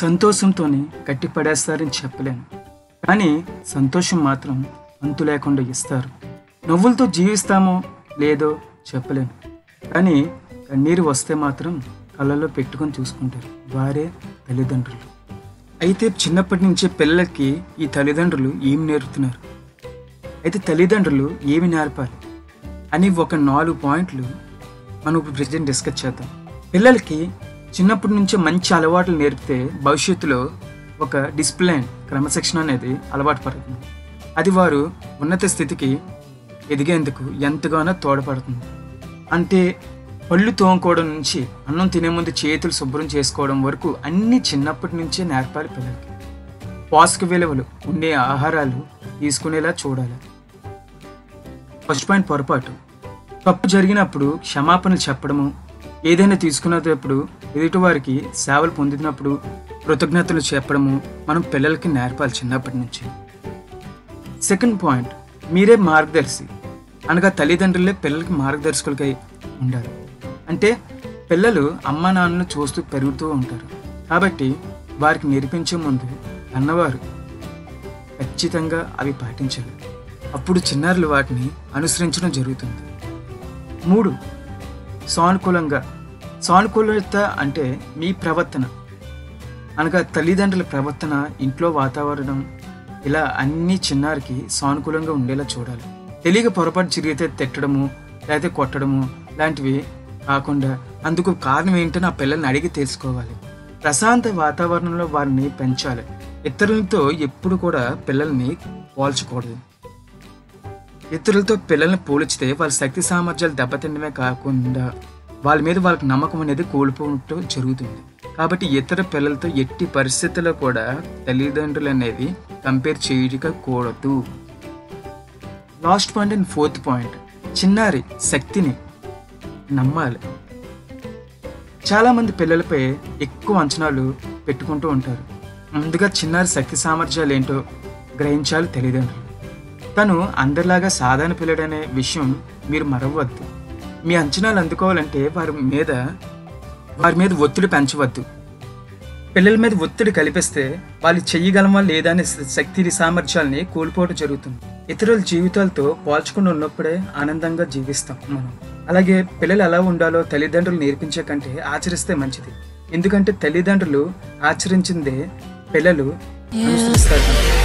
సంతోషంతోనే కట్టి పడేస్తారని చెప్పలేను కానీ సంతోషం మాత్రం అంతు లేకుండా ఇస్తారు నవ్వులతో జీవిస్తామో లేదో చెప్పలేను కానీ కన్నీరు వస్తే మాత్రం కళ్ళలో పెట్టుకొని చూసుకుంటారు వారే తల్లిదండ్రులు అయితే చిన్నప్పటి నుంచే పిల్లలకి ఈ తల్లిదండ్రులు ఏమి నేర్పుతున్నారు అయితే తల్లిదండ్రులు ఏమి నేర్పాలి అని ఒక నాలుగు పాయింట్లు మనం ఇప్పుడు ప్రజెంట్ డిస్కస్ చేద్దాం పిల్లలకి చిన్నప్పటి నుంచే మంచి అలవాట్లు నేర్పితే భవిష్యత్తులో ఒక డిసిప్లైన్ క్రమశిక్షణ అనేది అలవాటు పడుతుంది అది వారు ఉన్నత స్థితికి ఎదిగేందుకు ఎంతగానో తోడ్పడుతుంది అంటే పళ్ళు తోముకోవడం నుంచి అన్నం తినే ముందు చేతులు శుభ్రం చేసుకోవడం వరకు అన్ని చిన్నప్పటి నుంచే నేర్పాలి పిల్లలకి పోషక విలువలు ఉండే ఆహారాలు తీసుకునేలా చూడాలి ఫస్ట్ పాయింట్ పొరపాటు తప్పు జరిగినప్పుడు క్షమాపణలు చెప్పడము ఏదైనా తీసుకునేటప్పుడు ఎదుటివారికి సేవలు పొందినప్పుడు కృతజ్ఞతలు చెప్పడము మనం పిల్లలకి నేర్పాలి చిన్నప్పటి నుంచి సెకండ్ పాయింట్ మీరే మార్గదర్శి అనగా తల్లిదండ్రులే పిల్లలకి మార్గదర్శకులకై ఉండాలి అంటే పిల్లలు అమ్మ నాన్నను చూస్తూ పెరుగుతూ ఉంటారు కాబట్టి వారికి నేర్పించే ముందు అన్నవారు ఖచ్చితంగా అవి పాటించాలి అప్పుడు చిన్నారులు వాటిని అనుసరించడం జరుగుతుంది మూడు సానుకూలంగా సానుకూలత అంటే మీ ప్రవర్తన అనగా తల్లిదండ్రుల ప్రవర్తన ఇంట్లో వాతావరణం ఇలా అన్ని చిన్నారికి సానుకూలంగా ఉండేలా చూడాలి తెలియక పొరపాటు చిరిగితే తిట్టడము లేకపోతే కొట్టడము లాంటివి కాకుండా అందుకు కారణం ఏంటని ఆ పిల్లల్ని అడిగి తెలుసుకోవాలి ప్రశాంత వాతావరణంలో వారిని పెంచాలి ఇతరులతో ఎప్పుడు కూడా పిల్లల్ని పోల్చకూడదు ఇతరులతో పిల్లల్ని పోల్చితే వాళ్ళ శక్తి సామర్థ్యాలు దెబ్బతినడమే కాకుండా వాళ్ళ మీద వాళ్ళకి నమ్మకం అనేది కోల్పోవటం జరుగుతుంది కాబట్టి ఇతర పిల్లలతో ఎట్టి పరిస్థితుల్లో కూడా తల్లిదండ్రులు అనేది కంపేర్ చేయకూడదు last point and fourth point చిన్నారి శక్తిని నమ్మాలి చాలామంది పిల్లలపై ఎక్కువ అంచనాలు పెట్టుకుంటూ ఉంటారు ముందుగా చిన్నారి శక్తి సామర్థ్యాలు ఏంటో గ్రహించాలి తల్లిదండ్రులు తను అందరిలాగా సాధారణ పిల్లడనే విషయం మీరు మరవద్దు మీ అంచనాలు అందుకోవాలంటే వారి మీద వారి మీద ఒత్తిడి పెంచవద్దు పిల్లల మీద ఒత్తిడి కల్పిస్తే వాళ్ళు చెయ్యగలమా లేదా అనే శక్తి సామర్థ్యాల్ని కోల్పోవడం జరుగుతుంది ఇతరుల జీవితాలతో పోల్చుకుని ఉన్నప్పుడే ఆనందంగా జీవిస్తాం మనం అలాగే పిల్లలు ఎలా ఉండాలో తల్లిదండ్రులు నేర్పించే కంటే ఆచరిస్తే మంచిది ఎందుకంటే తల్లిదండ్రులు ఆచరించిందే పిల్లలు అనుసరిస్తారు కనుక.